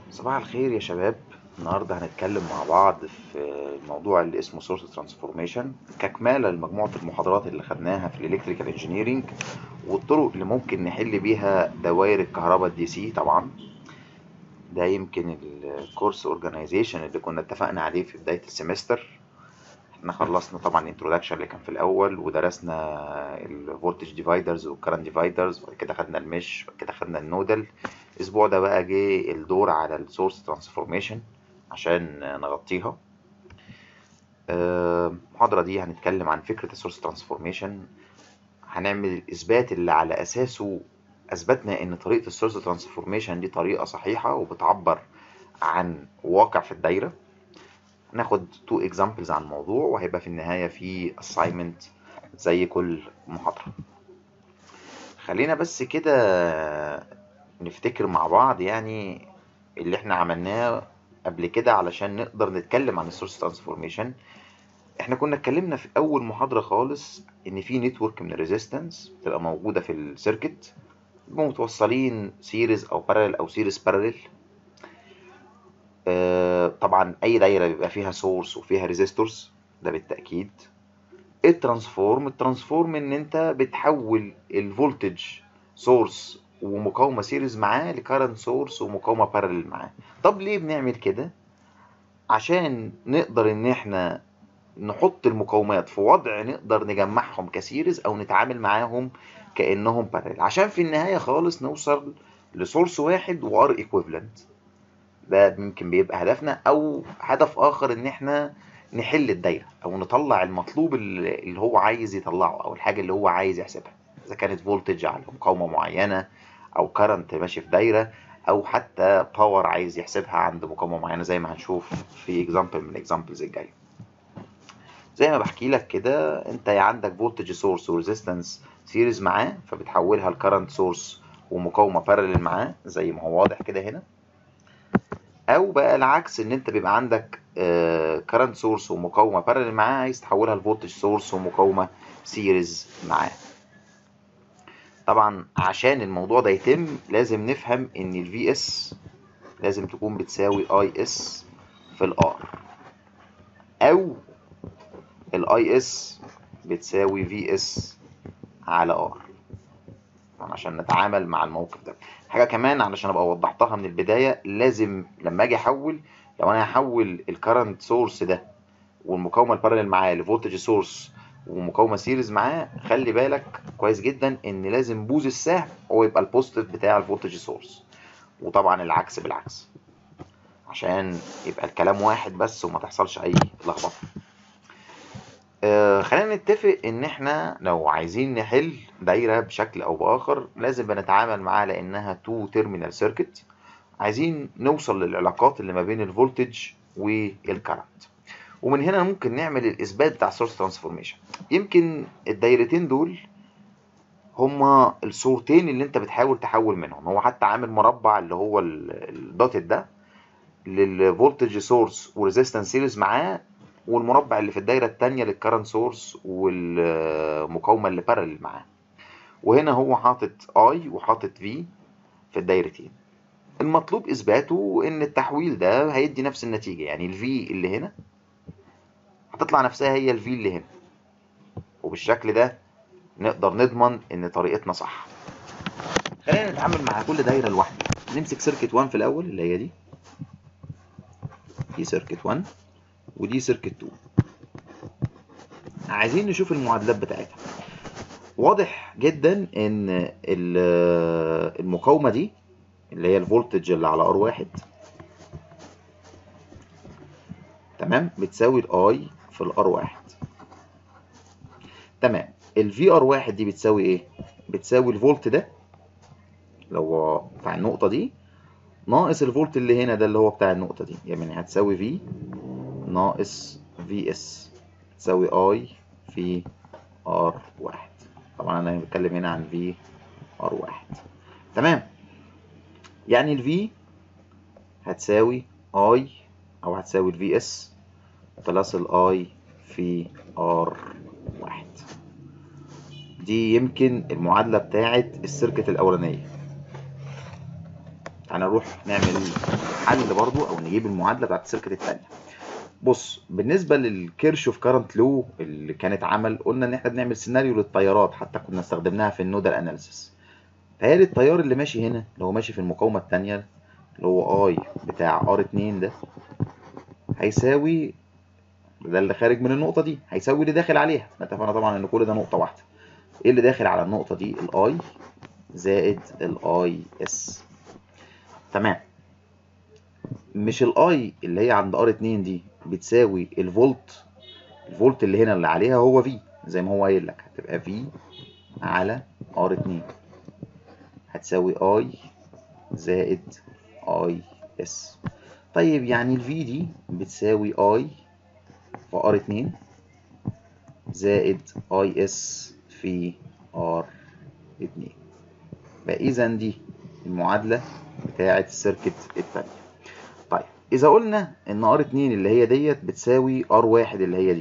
صباح الخير يا شباب النهارده هنتكلم مع بعض في الموضوع اللي اسمه سورس ترانسفورميشن ككمالة لمجموعة المحاضرات اللي خدناها في الالكتريكال انجينيرينج والطرق اللي ممكن نحل بيها دوائر الكهرباء الدي سي طبعا ده يمكن الكورس اورجانيزيشن اللي كنا اتفقنا عليه في بداية السمستر احنا خلصنا طبعا الانترودكشن اللي كان في الاول ودرسنا الفولتج ديفايدرز والكرنت ديفايدرز وبعد كده خدنا المش وبعد كده خدنا النودل الاسبوع ده بقى جه الدور على السورس ترانسفورميشن عشان نغطيها المحاضرة دي هنتكلم عن فكرة السورس ترانسفورميشن هنعمل الإثبات اللي على أساسه أثبتنا إن طريقة السورس ترانسفورميشن دي طريقة صحيحة وبتعبر عن واقع في الدايرة ناخد تو اكزامبلز عن الموضوع وهيبقى في النهاية في assignment زي كل محاضرة خلينا بس كده نفتكر مع بعض يعني اللي احنا عملناه قبل كده علشان نقدر نتكلم عن السورس ترانسفورميشن احنا كنا اتكلمنا في اول محاضرة خالص ان في نتورك من الريزيستنس بتبقى موجودة في السيركت بيبقوا متوصلين سيريز او بارلل او سيريز بارلل طبعا اي دايره بيبقى فيها سورس وفيها ريزيستورز ده بالتاكيد الترانسفورم الترانسفورم ان انت بتحول الفولتج سورس ومقاومه سيريز معاه لكارنت سورس ومقاومه بارلل معاه طب ليه بنعمل كده عشان نقدر ان احنا نحط المقاومات في وضع نقدر نجمعهم كسيريز او نتعامل معاهم كانهم بارلل عشان في النهايه خالص نوصل لسورس واحد وار ايكويفالنت ده ممكن بيبقى هدفنا او هدف اخر ان احنا نحل الدايره او نطلع المطلوب اللي هو عايز يطلعه او الحاجه اللي هو عايز يحسبها اذا كانت فولتج على مقاومه معينه او كارنت ماشي في دايره او حتى باور عايز يحسبها عند مقاومه معينه زي ما هنشوف في اكزامبل من الاكزامبلز الجايه زي ما بحكي لك كده انت عندك فولتج سورس وريزيستنس سيريز معاه فبتحولها لكارنت سورس ومقاومه بارلل معاه زي ما هو واضح كده هنا او بقى العكس ان انت بيبقى عندك كارنت سورس ومقاومه بارلل معاه عايز تحولها لفولتج سورس ومقاومه سيريز معاه طبعا عشان الموضوع ده يتم لازم نفهم ان الفي اس لازم تكون بتساوي اي اس في الار او الاي اس بتساوي في اس على ار عشان نتعامل مع الموقف ده حاجه كمان علشان ابقى وضحتها من البدايه لازم لما اجي احول لو انا هحول الكرنت سورس ده والمقاومه البارلل معاه لفولتج سورس ومقاومه سيريز معاه خلي بالك كويس جدا ان لازم بوز السهم هو يبقى البوزيتيف بتاع الفولتج سورس وطبعا العكس بالعكس عشان يبقى الكلام واحد بس وما تحصلش اي لخبطه آه خلينا نتفق ان احنا لو عايزين نحل دايره بشكل او باخر لازم بنتعامل معاها لانها تو تيرمينال سيركت عايزين نوصل للعلاقات اللي ما بين الفولتج والكرنت ومن هنا ممكن نعمل الاثبات بتاع السورس ترانسفورميشن يمكن الدايرتين دول هما الصورتين اللي انت بتحاول تحول منهم هو حتى عامل مربع اللي هو الدوتد ده للفولتج سورس وريزيستنس سيريز معاه والمربع اللي في الدايره الثانيه للكرنت سورس والمقاومه اللي بارلل معاه وهنا هو حاطط اي وحاطط في في الدايرتين المطلوب اثباته ان التحويل ده هيدي نفس النتيجه يعني الفي اللي هنا هتطلع نفسها هي الفي اللي هنا وبالشكل ده نقدر نضمن ان طريقتنا صح خلينا نتعامل مع كل دايره لوحدها نمسك سيركت 1 في الاول اللي هي دي دي سيركت 1 ودي سيركت 2 عايزين نشوف المعادلات بتاعتها واضح جدا ان المقاومه دي اللي هي الفولتج اللي على ار واحد تمام بتساوي الاي في الار واحد تمام الفي ار واحد دي بتساوي ايه بتساوي الفولت ده اللي هو بتاع النقطه دي ناقص الفولت اللي هنا ده اللي هو بتاع النقطه دي يعني هتساوي في ناقص في اس تساوي اي في ار واحد طبعا انا بتكلم هنا عن في ار واحد تمام يعني الفي هتساوي اي او هتساوي الفي اس بلس الاي في ار واحد دي يمكن المعادلة بتاعت السيركت الأولانية تعالى نروح نعمل حل برضو او نجيب المعادله بتاعت السيركت الثانيه بص بالنسبه للكيرشوف كارنت لو اللي كانت عمل قلنا ان احنا بنعمل سيناريو للتيارات حتى كنا استخدمناها في النودال اناليسيس فهي التيار اللي ماشي هنا اللي هو ماشي في المقاومه الثانيه اللي هو اي بتاع ار 2 ده هيساوي ده اللي خارج من النقطه دي هيساوي اللي داخل عليها اتفقنا طبعا ان كل ده نقطه واحده ايه اللي داخل على النقطه دي الاي زائد الاي اس تمام مش الاي اللي هي عند ار 2 دي بتساوي الفولت الفولت اللي هنا اللي عليها هو في زي ما هو قايل لك هتبقى في على ار 2 هتساوي اي زائد اي اس طيب يعني الفي دي بتساوي اي في ار 2 زائد اي اس في ار 2 فاذا دي المعادله بتاعه السيركت الثانيه طيب اذا قلنا ان ار 2 اللي هي ديت بتساوي ار 1 اللي هي دي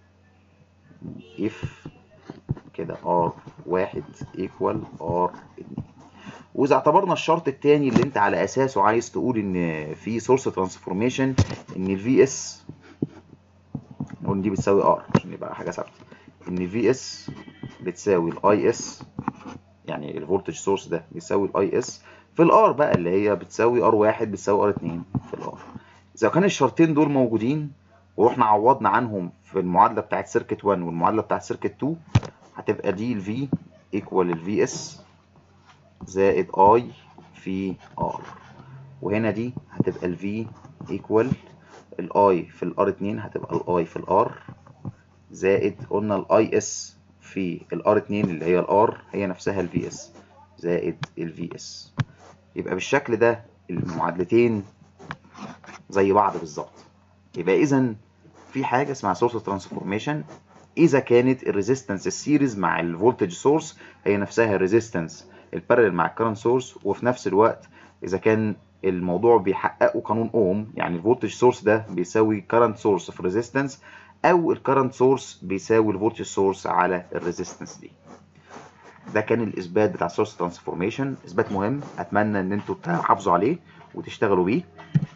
اف كده ار 1 ايكوال ار 2 واذا اعتبرنا الشرط الثاني اللي انت على اساسه عايز تقول ان في سورس ترانسفورميشن ان الفي اس نقول دي بتساوي ار عشان يبقى حاجه ثابته ان الفي اس بتساوي الاي اس يعني الفولتج سورس ده بيساوي الاي اس في الار بقى اللي هي بتساوي ار 1 بتساوي ار 2 في الار اذا كان الشرطين دول موجودين ورحنا عوضنا عنهم في المعادله بتاعت سيركت 1 والمعادله بتاعت سيركت 2 هتبقى دي الفي ايكوال الفي اس زائد اي في ار وهنا دي هتبقى الفي ايكوال الاي في الار 2 هتبقى الاي في الار زائد قلنا الاي اس في الار 2 اللي هي الار هي نفسها الفي اس زائد الفي اس يبقى بالشكل ده المعادلتين زي بعض بالظبط يبقى اذا في حاجه اسمها سورس ترانسفورميشن اذا كانت الريزيستنس السيريز مع الفولتج سورس هي نفسها الريزيستنس البارلل مع الكرنت سورس وفي نفس الوقت اذا كان الموضوع بيحققوا قانون اوم يعني الفولتج سورس ده بيساوي كرنت سورس في ريزيستنس او الكرنت سورس بيساوي الفولتج سورس على الريزيستنس دي ده كان الاثبات بتاع السورس ترانسفورميشن اثبات مهم اتمنى ان انتوا تحافظوا عليه وتشتغلوا بيه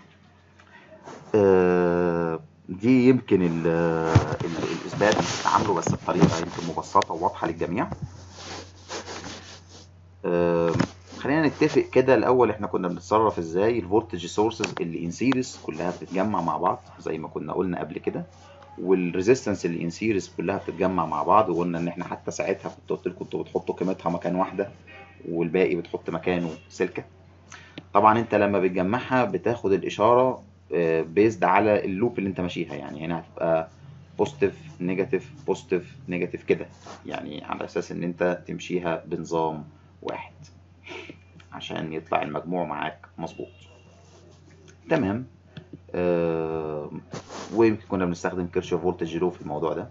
آه دي يمكن ال ال الاثبات اللي بتتعاملوا بس بطريقه يمكن مبسطه وواضحه للجميع آه خلينا نتفق كده الاول احنا كنا بنتصرف ازاي الفولتج سورسز اللي ان سيريز كلها بتتجمع مع بعض زي ما كنا قلنا قبل كده والريزيستنس اللي ان سيريز كلها بتتجمع مع بعض وقلنا ان احنا حتى ساعتها كنت قلت لكم انتوا بتحطوا قيمتها مكان واحده والباقي بتحط مكانه سلكه طبعا انت لما بتجمعها بتاخد الاشاره بيزد على اللوب اللي انت ماشيها يعني هنا هتبقى بوزيتيف نيجاتيف بوزيتيف نيجاتيف كده يعني على اساس ان انت تمشيها بنظام واحد عشان يطلع المجموع معاك مظبوط تمام آه ويمكن كنا بنستخدم كيرشوف فولتج لو في الموضوع ده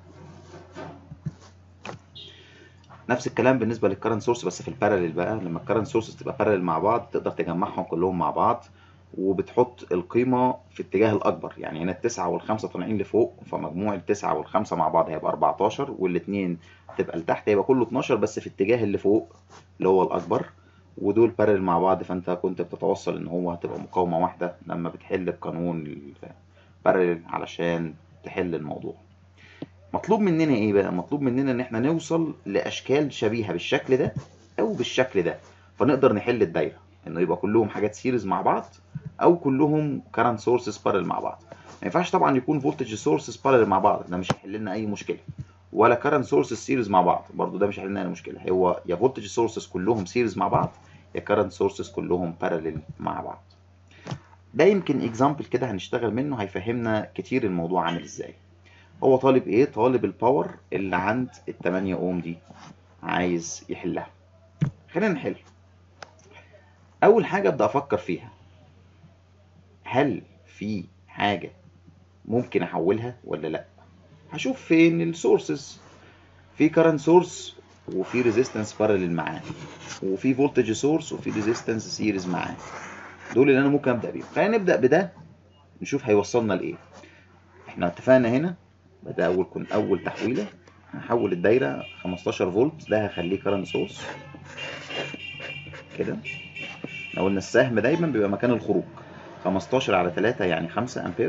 نفس الكلام بالنسبه للكرنت سورس بس في الباراليل بقى لما الكرنت سورسز تبقى باراليل مع بعض تقدر تجمعهم كلهم مع بعض وبتحط القيمة في اتجاه الأكبر يعني هنا التسعة والخمسة طالعين لفوق فمجموع التسعة والخمسة مع بعض هيبقى 14 والاتنين تبقى لتحت هيبقى كله 12 بس في اتجاه اللي فوق اللي هو الأكبر ودول بارل مع بعض فأنت كنت بتتوصل إن هو هتبقى مقاومة واحدة لما بتحل بقانون البارل علشان تحل الموضوع. مطلوب مننا إيه بقى؟ مطلوب مننا إن إحنا نوصل لأشكال شبيهة بالشكل ده أو بالشكل ده فنقدر نحل الدايرة. انه يبقى كلهم حاجات سيريز مع بعض او كلهم كارنت سورسز بارل مع بعض ما ينفعش طبعا يكون فولتج سورسز بارل مع بعض ده مش هيحل لنا اي مشكله ولا كارنت سورسز سيريز مع بعض برضو ده مش هيحل لنا اي مشكله هو يا فولتج سورسز كلهم سيريز مع بعض يا كارنت سورسز كلهم بارلل مع بعض ده يمكن اكزامبل كده هنشتغل منه هيفهمنا كتير الموضوع عامل ازاي هو طالب ايه طالب الباور اللي عند ال 8 اوم دي عايز يحلها خلينا نحل اول حاجه ابدا افكر فيها هل في حاجه ممكن احولها ولا لا هشوف فين السورسز في كارنت سورس وفي ريزيستنس بارلل معاه وفي فولتج سورس وفي ريزيستنس سيريز معاه دول اللي انا ممكن ابدا بيهم خلينا نبدا بده نشوف هيوصلنا لايه احنا اتفقنا هنا ده اول كن اول تحويله هحول الدايره 15 فولت ده هخليه كارنت سورس كده احنا قلنا السهم دايما بيبقى مكان الخروج 15 على 3 يعني 5 امبير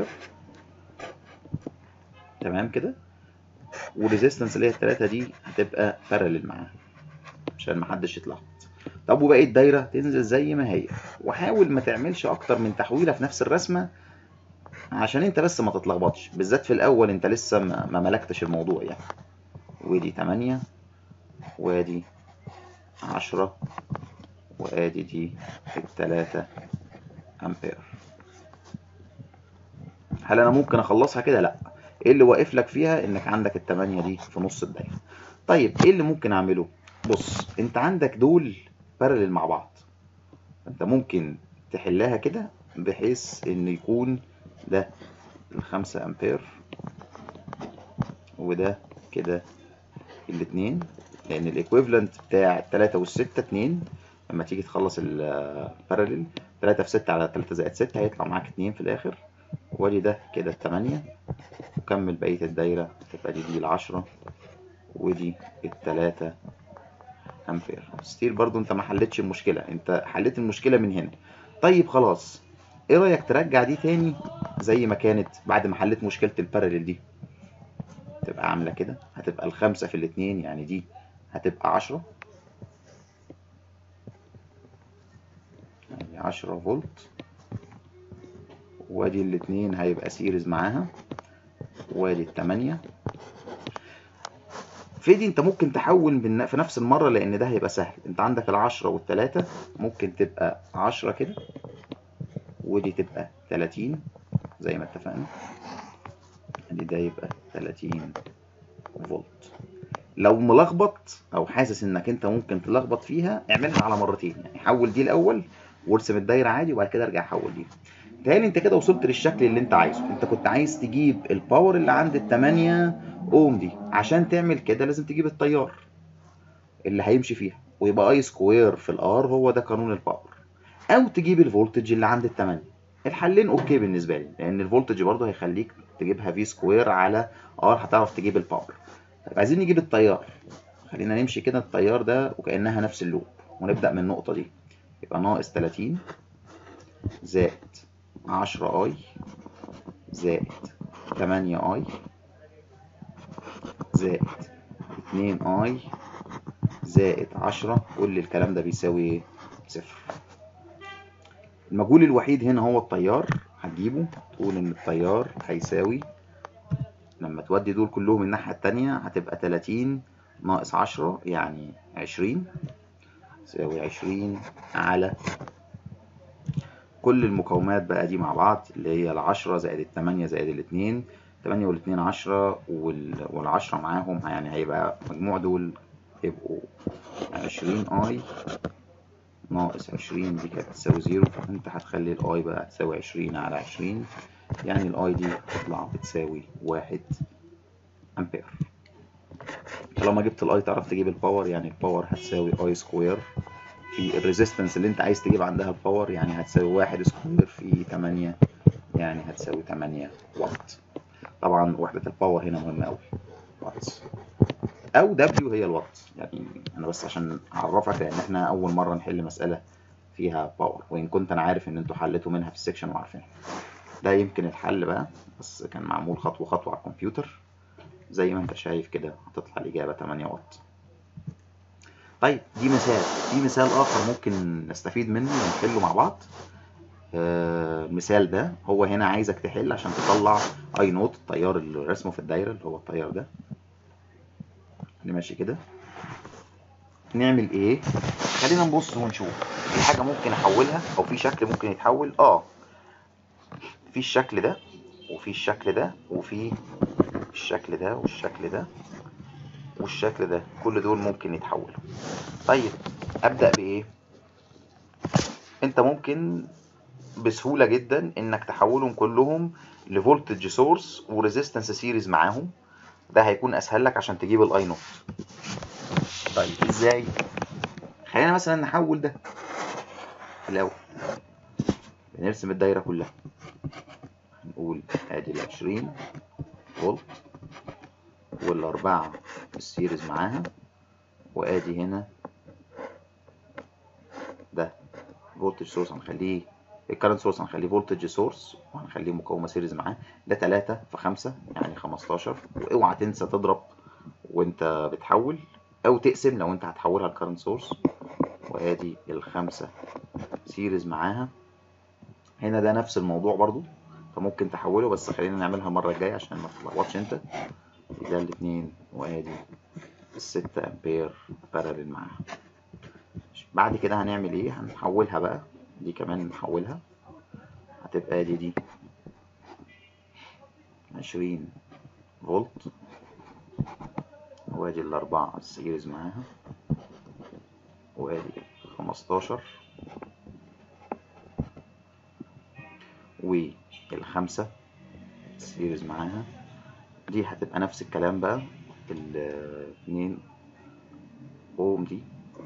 تمام كده والريزيستنس اللي هي التلاتة دي هتبقى بارلل معاها عشان محدش يتلخبط طب وبقية الدايرة تنزل زي ما هي وحاول ما تعملش أكتر من تحويلة في نفس الرسمة عشان انت بس ما تتلخبطش بالذات في الأول انت لسه ما ما ملكتش الموضوع يعني ودي 8 وادي 10 وادي دي التلاتة أمبير هل أنا ممكن أخلصها كده؟ لأ ايه اللي واقف لك فيها انك عندك التمانية دي في نص الدايره طيب ايه اللي ممكن اعمله بص انت عندك دول بارلل مع بعض انت ممكن تحلها كده بحيث ان يكون ده الخمسة امبير وده كده الاتنين لان الايكويفالنت بتاع التلاتة والستة اتنين لما تيجي تخلص البارلل تلاتة في ستة على تلاتة زائد ستة هيطلع معاك اتنين في الاخر وادي ده كده التمانية وكمل بقية الدايرة تبقى دي دي العشرة ودي التلاتة أمبير ستيل برضو انت ما حلتش المشكلة انت حليت المشكلة من هنا طيب خلاص ايه رأيك ترجع دي تاني زي ما كانت بعد ما حليت مشكلة البارلل دي تبقى عاملة كده هتبقى الخمسة في الاتنين يعني دي هتبقى عشرة يعني عشرة فولت وادي الاتنين هيبقى سيريز معاها وادي التمانية في دي انت ممكن تحول بالن- في نفس المرة لان ده هيبقى سهل انت عندك العشرة والتلاتة ممكن تبقى عشرة كده ودي تبقى تلاتين زي ما اتفقنا ادي ده يبقى تلاتين فولت لو ملخبط او حاسس انك انت ممكن تلخبط فيها اعملها على مرتين يعني حول دي الاول وارسم الدايره عادي وبعد كده ارجع حول دي تهيألي انت كده وصلت للشكل اللي انت عايزه انت كنت عايز تجيب الباور اللي عند التمانية اوم دي عشان تعمل كده لازم تجيب التيار اللي هيمشي فيها ويبقى اي سكوير في الار هو ده قانون الباور او تجيب الفولتج اللي عند التمانية الحلين اوكي بالنسبه لي لان الفولتج برضه هيخليك تجيبها في سكوير على ار هتعرف تجيب الباور طيب عايزين نجيب التيار خلينا نمشي كده التيار ده وكانها نفس اللوب ونبدا من النقطه دي يبقى ناقص 30 زائد 10 اي زائد 8 اي زائد 2 اي زائد 10 قول لي الكلام ده بيساوي ايه صفر المجهول الوحيد هنا هو التيار هتجيبه تقول ان التيار هيساوي لما تودي دول كلهم الناحية التانية هتبقى 30 ناقص 10 يعني 20 تساوي 20 على كل المقاومات بقى دي مع بعض اللي هي العشرة زائد التمانية زائد الاتنين تمانية والاتنين عشرة وال... والعشرة معاهم يعني هيبقى مجموع دول يبقوا عشرين اي ناقص عشرين دي كانت تساوي زيرو فانت هتخلي الاي بقى تساوي عشرين على عشرين يعني الاي دي تطلع بتساوي واحد امبير طالما جبت الاي تعرف تجيب الباور يعني الباور هتساوي اي سكوير في الريزيستنس اللي انت عايز تجيب عندها الباور يعني هتساوي واحد سكوير في تمانية يعني هتساوي تمانية واط طبعا وحدة الباور هنا مهمة أوي واتس أو دبليو هي الوات يعني أنا بس عشان أعرفك لأن إحنا أول مرة نحل مسألة فيها باور وإن كنت أنا عارف إن أنتوا حليتوا منها في السكشن وعارفينها ده يمكن الحل بقى بس كان معمول خطوة خطوة على الكمبيوتر زي ما أنت شايف كده هتطلع الإجابة 8 واط طيب دي مثال في مثال آخر ممكن نستفيد منه ونحله مع بعض آه، المثال ده هو هنا عايزك تحل عشان تطلع اي نوت التيار اللي رسمه في الدايره اللي هو التيار ده اللي ماشي كده نعمل ايه خلينا نبص ونشوف في حاجه ممكن احولها او في شكل ممكن يتحول اه في الشكل ده وفي الشكل ده وفي الشكل ده والشكل ده والشكل ده كل دول ممكن يتحولوا طيب ابدا بايه انت ممكن بسهوله جدا انك تحولهم كلهم لفولتج سورس وريزيستنس سيريز معاهم ده هيكون اسهل لك عشان تجيب الاي نوت طيب ازاي خلينا مثلا نحول ده الاول بنرسم الدايره كلها نقول ادي ال 20 فولت والاربعه السيريز معاها وادي هنا ده الفولتج سورس هنخليه الكرنت سورس هنخليه فولتج سورس وهنخليه مقاومه سيريز معاه ده 3 في 5 يعني 15 واوعى تنسى تضرب وانت بتحول او تقسم لو انت هتحولها لكرنت سورس وادي الخمسه سيريز معاها هنا ده نفس الموضوع برضو فممكن تحوله بس خلينا نعملها المره الجايه عشان ما تتلخبطش انت ده الاثنين وادي الستة امبير بارالل معاها بعد كده هنعمل ايه هنحولها بقى دي كمان نحولها هتبقى دي دي عشرين فولت وادي الأربعة السيريز معاها وادي خمستاشر والخمسة السيريز معاها دي هتبقى نفس الكلام بقى الاتنين اوم دي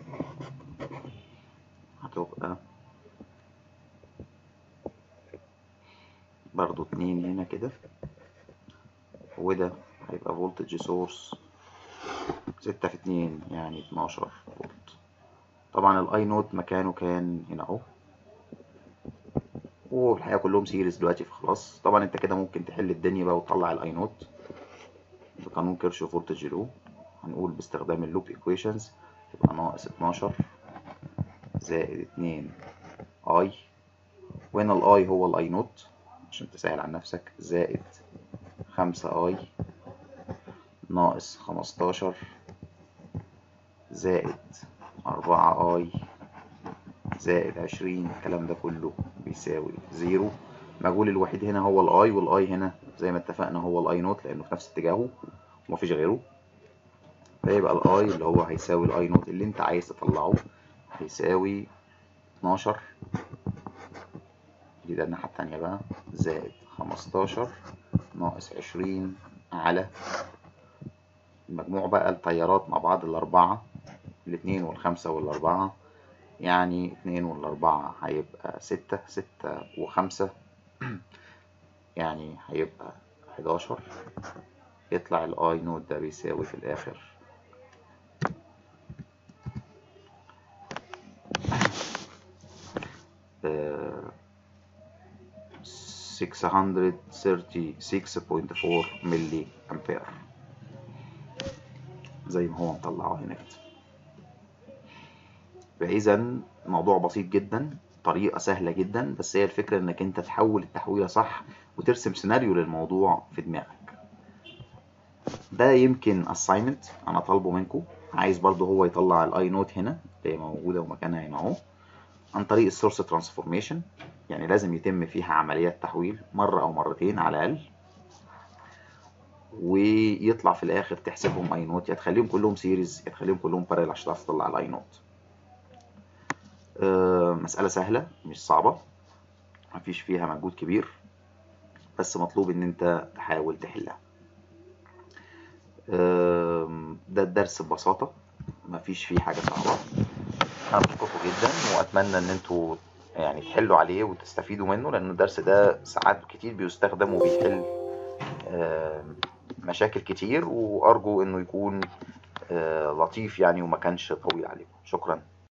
هتبقى برضو اتنين هنا كده وده هيبقى فولتج سورس ستة في اتنين يعني اتناشر فولت طبعا الاي نوت مكانه كان هنا اهو والحقيقة كلهم سيريز دلوقتي فخلاص طبعا انت كده ممكن تحل الدنيا بقى وتطلع الاي نوت بقانون كيرش فولتج لو هنقول باستخدام اللوب ايكويشنز تبقى ناقص اتناشر زائد اتنين اي وهنا الاي هو الاي نوت عشان تسهل عن نفسك زائد خمسة اي ناقص خمستاشر زائد أربعة اي زائد عشرين الكلام ده كله بيساوي زيرو المجهول الوحيد هنا هو الاي والاي هنا زي ما اتفقنا هو الاي نوت لانه في نفس اتجاهه ومفيش غيره فيبقى الاي اللي هو هيساوي الاي نوت اللي انت عايز تطلعه هيساوي 12 دي ده الناحية التانية بقى زائد 15 ناقص 20 على المجموع بقى التيارات مع بعض الأربعة الاتنين والخمسة والأربعة يعني اتنين والأربعة هيبقى ستة ستة وخمسة يعني هيبقى حداشر يطلع الاي نوت ده بيساوي في الآخر six hundred thirty six point four ملي أمبير زي ما هو مطلعه هنا كده فإذا موضوع بسيط جدا طريقة سهلة جدا بس هي الفكرة إنك أنت تحول التحويلة صح وترسم سيناريو للموضوع في دماغك ده يمكن assignment أنا طالبه منكم عايز برضه هو يطلع الاي نوت هنا اللي هي موجودة ومكانها هنا أهو عن طريق السورس ترانسفورميشن يعني لازم يتم فيها عمليات تحويل مرة أو مرتين على الأقل ويطلع في الآخر تحسبهم أي نوت يا تخليهم كلهم سيريز يا تخليهم كلهم بارل عشان تعرف تطلع الأي نوت أه مسألة سهلة مش صعبة مفيش فيها مجهود كبير بس مطلوب إن أنت تحاول تحلها أه ده الدرس ببساطة مفيش فيه حاجة صعبة أنا بشكركم جدا وأتمنى إن أنتوا يعني تحلوا عليه وتستفيدوا منه لأن الدرس ده ساعات كتير بيستخدم وبيحل أه مشاكل كتير وأرجو إنه يكون لطيف يعني وما كانش طويل عليكم شكرا